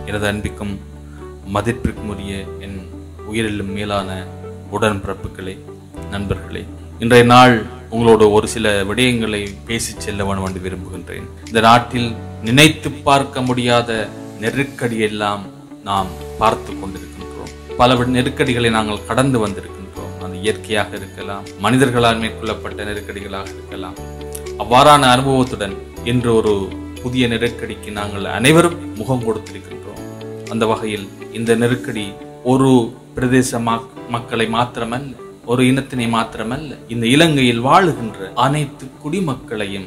எனது அன்பிக்கும் மதிப்பிற்கும் உரிய என் உயிரிலும் மேலான உடன்பிறப்புகளே நண்பர்களே இன்றைய நாள் உங்களோட ஒரு சில விடயங்களை பேசிச் செல்ல வேண்டும் என்று விரும்புகின்றேன் இந்த நாட்டில் நினைத்து பார்க்க முடியாத நெருக்கடி எல்லாம் நாம் பார்த்து கொண்டிருக்கின்றோம் பல வி- நெருக்கடிகளை நாங்கள் கடந்து வந்திருக்கின்றோம் அது இயற்கையாக இருக்கலாம் மனிதர்களால் மேற்கொள்ளப்பட்ட நெருக்கடிகளாக இருக்கலாம் அவ்வாறான அனுபவத்துடன் இன்று ஒரு புதிய நெருக்கடிக்கு நாங்கள் அனைவரும் முகம் கொடுத்திருக்கின்றோம் அந்த வகையில் இந்த நெருக்கடி ஒரு பிரதேச மக்- மக்களை மாத்திரமல்ல ஒரு இனத்தினை மாத்திரமல்ல இந்த இலங்கையில் வாழுகின்ற அனைத்து குடிமக்களையும்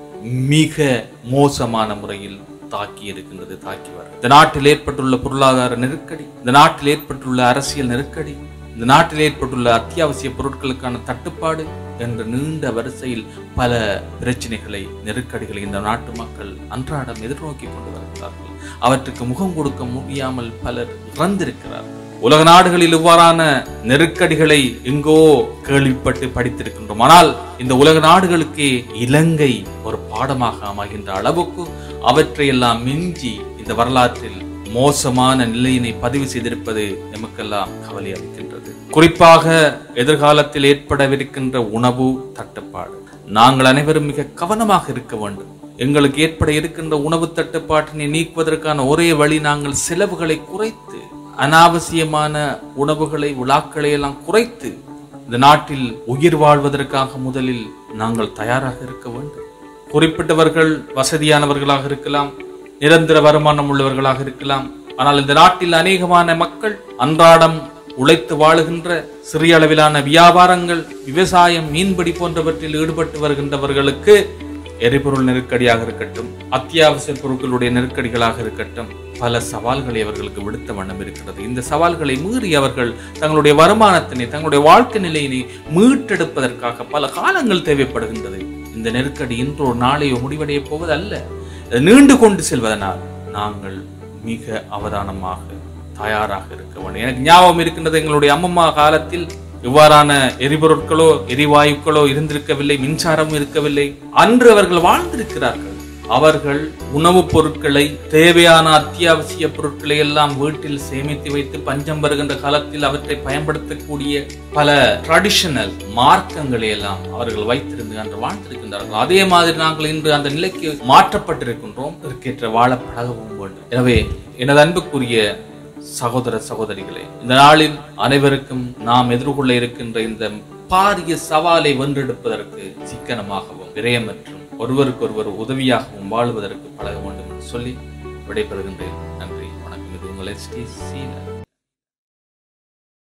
மிக மோசமான முறையில் தாக்கி இருக்கின்றது தாக்கி வர இந்த நாட்டில் ஏற்பட்டுள்ள பொருளாதார நெருக்கடி இந்த நாட்டில் ஏற்பட்டுள்ள அரசியல் நெருக்கடி இந்த நாட்டில் ஏற்பட்டுள்ள அத்தியாவசிய பொருட்களுக்கான தட்டுப்பாடு என்ற நீண்ட வரிசையில் பல பிரச்சனைகளை நெருக்கடிகளை இந்த நாட்டு மக்கள் அன்றாடம் எதிர்நோக்கி கொண்டு வருகிறார்கள் அவற்றுக்கு முகம் கொடுக்க முடியாமல் பலர் இறந்திருக்கிறார்கள் உலக நாடுகளில் இவ்வாறான நெருக்கடிகளை எங்கோ கேள்விப்பட்டு படித்திருக்கின்றோம் ஆனால் இந்த உலக நாடுகளுக்கே இலங்கை ஒரு பாடமாக அமைகின்ற அளவுக்கு அவற்றையெல்லாம் மிஞ்சி இந்த வரலாற்றில் மோசமான நிலையினை பதிவு செய்திருப்பது நமக்கெல்லாம் கவலை அளிக்கின்றது குறிப்பாக எதிர்காலத்தில் ஏற்படவிருக்கின்ற உணவு தட்டுப்பாடு நாங்கள் அனைவரும் மிக கவனமாக இருக்க வேண்டும் எங்களுக்கு ஏற்பட இருக்கின்ற உணவு தட்டுப்பாட்டினை நீக்குவதற்கான ஒரே வழி நாங்கள் செலவுகளை குறைத்து அனாவசியமான உணவுகளை விழாக்களை எல்லாம் குறைத்து இந்த நாட்டில் உயிர் வாழ்வதற்காக முதலில் நாங்கள் தயாராக இருக்க வேண்டும் குறிப்பிட்டவர்கள் வசதியானவர்களாக இருக்கலாம் நிரந்தர வருமானம் உள்ளவர்களாக இருக்கலாம் ஆனால் இந்த நாட்டில் அநேகமான மக்கள் அன்றாடம் உழைத்து வாழுகின்ற சிறிய அளவிலான வியாபாரங்கள் விவசாயம் மீன்பிடி போன்றவற்றில் ஈடுபட்டு வருகின்றவர்களுக்கு எரிபொருள் நெருக்கடியாக இருக்கட்டும் அத்தியாவசிய பொருட்களுடைய நெருக்கடிகளாக இருக்கட்டும் பல சவால்களை அவர்களுக்கு விடுத்த வண்ணம் இருக்கிறது இந்த சவால்களை மீறி அவர்கள் தங்களுடைய வருமானத்தினை தங்களுடைய வாழ்க்கை நிலையினை மீட்டெடுப்பதற்காக பல காலங்கள் தேவைப்படுகின்றது இந்த நெருக்கடி இன்றோ நாளையோ முடிவடைய போவதல்ல அது நீண்டு கொண்டு செல்வதனால் நாங்கள் மிக அவதானமாக தயாராக இருக்க வேண்டும் எனக்கு ஞாபகம் இருக்கின்றது எங்களுடைய அம்மம்மா காலத்தில் இவ்வாறான எரிபொருட்களோ எரிவாயுக்களோ இருந்திருக்கவில்லை மின்சாரம் இருக்கவில்லை அன்று அவர்கள் வாழ்ந்திருக்கிறார்கள் அவர்கள் உணவுப் பொருட்களை தேவையான அத்தியாவசிய பொருட்களை எல்லாம் வீட்டில் சேமித்து வைத்து பஞ்சம் வருகின்ற காலத்தில் அவற்றை பயன்படுத்தக்கூடிய பல ட்ரெடிஷனல் மார்க்கங்களை எல்லாம் அவர்கள் வைத்திருந்து அன்று வாழ்ந்திருக்கின்றார்கள் அதே மாதிரி நாங்கள் இன்று அந்த நிலைக்கு மாற்றப்பட்டிருக்கின்றோம் இதற்கேற்ற வாழ பழகவும் வேண்டும் எனவே எனது அன்புக்குரிய சகோதர சகோதரிகளே இந்த நாளில் அனைவருக்கும் நாம் எதிர்கொள்ள இருக்கின்ற இந்த பாரிய சவாலை வென்றெடுப்பதற்கு சிக்கனமாகவும் விரயமற்றும் ஒருவருக்கொருவர் உதவியாகவும் வாழ்வதற்கு பழக வேண்டும் என்று சொல்லி விடைபெறுகின்றேன் நன்றி வணக்கம் இது உங்கள் எஸ்டி சீலர்